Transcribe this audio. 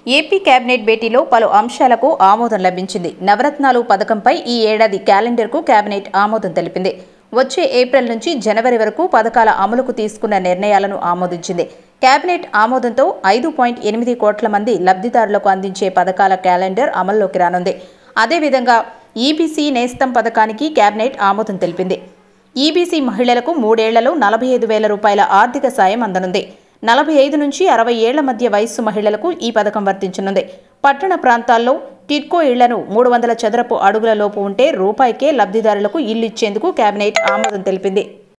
AP cabinet భేటీలో పలు అంశాలకు ఆమోదం లభించింది నవరత్నాలు పథకంపై ఈ ఏడాది క్యాలెండర్కు కేబినెట్ ఆమోదం తెలిపింది వచ్చే ఏప్రిల్ నుంచి జనవరి వరకు పథకాల అమలుకు తీసుకున్న నిర్ణయాలను ఆమోదించింది కేబినెట్ ఆమోదంతో ఐదు పాయింట్ ఎనిమిది కోట్ల మంది లబ్ధిదారులకు అందించే పథకాల క్యాలెండర్ అమల్లోకి రానుంది అదేవిధంగా ఈబీసీ నేస్తం పథకానికి కేబినెట్ ఆమోదం తెలిపింది ఈబీసీ మహిళలకు మూడేళ్లలో నలభై ఐదు వేల రూపాయల ఆర్థిక సాయం అందనుంది నలభై ఐదు నుంచి అరవై ఏళ్ల మధ్య వయస్సు మహిళలకు ఈ పథకం వర్తించనుంది పట్టణ ప్రాంతాల్లో టిడ్కో ఇళ్లను మూడు వందల చదరపు అడుగుల లోపు ఉంటే రూపాయికే లబ్ధిదారులకు ఇల్లు ఇచ్చేందుకు కేబినెట్ ఆమోదం తెలిపింది